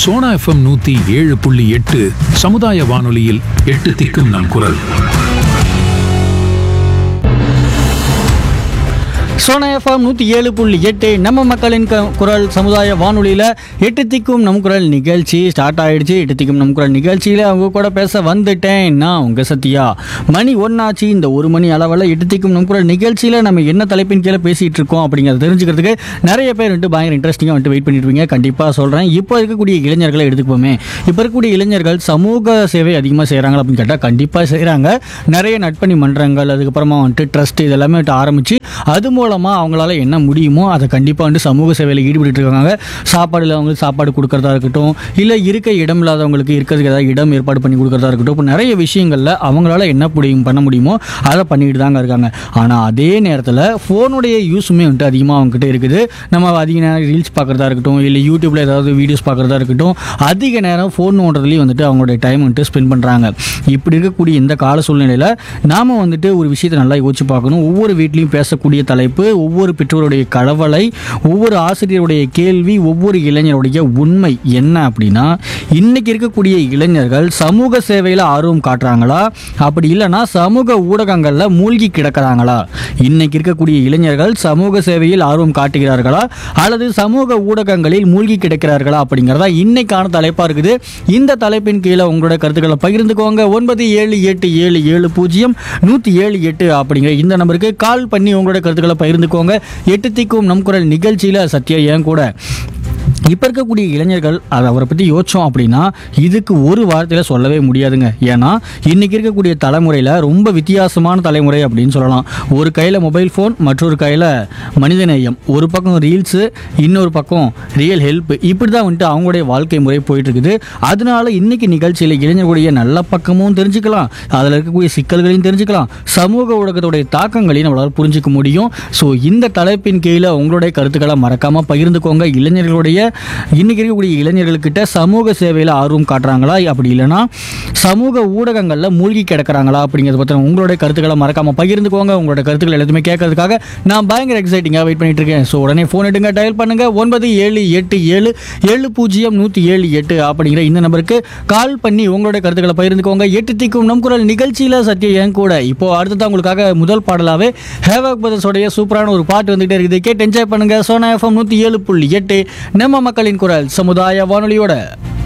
Sona FM நூத்தி ஏழு புள்ளி எட்டு சமுதாய வானொலியில் எட்டு திக்கும் நம் குரல் சோனா எஃப்எம் நூற்றி ஏழு புள்ளி எட்டு நம்ம மக்களின் க- குரல் சமுதாய வானொலியில் எட்டு திக்கும் நம் குரல் நிகழ்ச்சி ஸ்டார்ட் ஆயிடுச்சு எட்டு திக்கும் நம் குரல் நிகழ்ச்சியில் அவங்க கூட பேச வந்துட்டேன் நான் உங்கள் சத்யா மணி ஒன்னாச்சு இந்த ஒரு மணி அளவில் எட்டு திக்கும் நம் குரல் நிகழ்ச்சியில் நம்ம என்ன தலைப்பின் கீழே பேசிகிட்டு இருக்கோம் அப்படிங்கிறத தெரிஞ்சுக்கிறதுக்கு நிறைய பேர் வந்துட்டு பயங்கர இன்ட்ரெஸ்டிங்காக வந்துட்டு வெயிட் பண்ணிட்டு இருக்கீங்க கண்டிப்பாக சொல்கிறேன் இப்போ இருக்கக்கூடிய இளைஞர்களை எடுத்துக்குவோமே இப்போ இருக்கக்கூடிய இளைஞர்கள் சமூக சேவை அதிகமாக செய்கிறாங்க அப்படின்னு கேட்டால் கண்டிப்பாக செய்கிறாங்க நிறைய நட்பணி மன்றங்கள் அதுக்கப்புறமா வந்துட்டு ட்ரஸ்ட் இதெல்லாமே வந்துட்டு ஆரம்பித்து அது மூலமாக அவங்களால என்ன முடியுமோ அதை கண்டிப்பாக வந்து சமூக சேவையில் ஈடுபட்டு இருக்காங்க சாப்பாடு இல்லாதவங்களுக்கு சாப்பாடு கொடுக்கறதா இருக்கட்டும் இல்லை இருக்க இடம் இல்லாதவங்களுக்கு இருக்கிறதுக்கு ஏதாவது இடம் ஏற்பாடு பண்ணி கொடுக்கறதா இருக்கட்டும் இப்போ நிறைய விஷயங்களில் அவங்களால என்ன முடியும் பண்ண முடியுமோ அதை பண்ணிட்டு தாங்க இருக்காங்க ஆனால் அதே நேரத்தில் ஃபோனுடைய யூஸுமே வந்துட்டு அதிகமாக அவங்ககிட்ட இருக்குது நம்ம அதிக நேரம் ரீல்ஸ் பார்க்குறதா இருக்கட்டும் இல்லை யூடியூப்பில் ஏதாவது வீடியோஸ் பார்க்குறதா இருக்கட்டும் அதிக நேரம் ஃபோன் நோண்டுறதுலேயும் வந்துட்டு அவங்களுடைய டைம் வந்துட்டு ஸ்பெண்ட் பண்ணுறாங்க இப்படி இருக்கக்கூடிய இந்த கால சூழ்நிலையில் நாம் வந்துட்டு ஒரு விஷயத்தை நல்லா யோசிச்சு பார்க்கணும் ஒவ்வொரு வீட்லேயும் பேசக்கூடிய தலைப்பு ஒவ்வொரு பெற்றோருடைய கலவலை ஒவ்வொரு ஆசிரியருடைய கேள்வி ஒவ்வொரு இளைஞருடைய உண்மை என்ன அப்படின்னா இன்னைக்கு இருக்கக்கூடிய இளைஞர்கள் சமூக சேவையில் ஆர்வம் காட்டுறாங்களா அப்படி இல்லைன்னா சமூக ஊடகங்களில் மூழ்கி கிடக்கிறாங்களா இன்னைக்கு இருக்கக்கூடிய இளைஞர்கள் சமூக சேவையில் ஆர்வம் காட்டுகிறார்களா அல்லது சமூக ஊடகங்களில் மூழ்கி கிடக்கிறார்களா அப்படிங்கிறதா இன்னைக்கான தலைப்பாக இருக்குது இந்த தலைப்பின் கீழே உங்களோட கருத்துக்களை பகிர்ந்துக்கோங்க ஒன்பது ஏழு எட்டு ஏழு ஏழு பூஜ்ஜியம் நூற்றி ஏழு எட்டு அப்படிங்கிற இந்த நம்பருக்கு கால் பண்ணி உங்களோட கருத்துக்களை பகிர்ந்துக்கோங்க எட்டு திக்கும் நம் குரல் நிகழ்ச்சியில் சத்யா ஏன் கூட இப்போ இருக்கக்கூடிய இளைஞர்கள் அதை அவரை பற்றி யோசிச்சோம் அப்படின்னா இதுக்கு ஒரு வார்த்தையில் சொல்லவே முடியாதுங்க ஏன்னா இன்றைக்கி இருக்கக்கூடிய தலைமுறையில் ரொம்ப வித்தியாசமான தலைமுறை அப்படின்னு சொல்லலாம் ஒரு கையில் மொபைல் ஃபோன் மற்றொரு கையில் மனிதநேயம் ஒரு பக்கம் ரீல்ஸு இன்னொரு பக்கம் ரியல் ஹெல்ப் இப்படி தான் வந்துட்டு அவங்களுடைய வாழ்க்கை முறை போயிட்டு இருக்குது அதனால இன்னைக்கு நிகழ்ச்சியில் இளைஞர்களுடைய நல்ல பக்கமும் தெரிஞ்சுக்கலாம் அதில் இருக்கக்கூடிய சிக்கல்களையும் தெரிஞ்சுக்கலாம் சமூக ஊடகத்துடைய தாக்கங்களையும் நம்மளால் புரிஞ்சுக்க முடியும் ஸோ இந்த தலைப்பின் கீழே உங்களுடைய கருத்துக்களை மறக்காமல் பகிர்ந்துக்கோங்க இளைஞர்களுடைய இன்னைக்கு இருக்கக்கூடிய இளைஞர்கள்கிட்ட சமூக சேவையில் ஆர்வம் காட்டுறாங்களா அப்படி இல்லைன்னா சமூக ஊடகங்களில் மூழ்கி கிடக்குறாங்களா அப்படிங்கிறத பற்றி உங்களுடைய கருத்துக்களை மறக்காமல் பகிர்ந்துக்கோங்க உங்களோட கருத்துக்கள் எல்லாத்தையுமே கேட்கறதுக்காக நான் பயங்கர எக்ஸைட்டிங்காக வெயிட் பண்ணிட்டு இருக்கேன் ஸோ உடனே ஃபோன் எடுங்க டயல் பண்ணுங்க ஒன்பது ஏழு எட்டு ஏழு ஏழு பூஜ்ஜியம் நூற்றி ஏழு எட்டு அப்படிங்கிற இந்த நம்பருக்கு கால் பண்ணி உங்களுடைய கருத்துக்களை பகிர்ந்துக்கோங்க எட்டு திக்கும் நம் குரல் நிகழ்ச்சியில் சத்யா என் கூட இப்போ அடுத்ததான் உங்களுக்காக முதல் பாடலாவே ஹேவாக் பிரதர்ஸோடைய சூப்பரான ஒரு பாட்டு வந்துகிட்டே இருக்குது கேட்டு என்ஜாய் பண்ணுங்க சோனா எஃப்எம் நூற்றி ஏழு புள்ளி எட்டு நம்ம மக்களின் குரல் சமுதாய வானொலியோட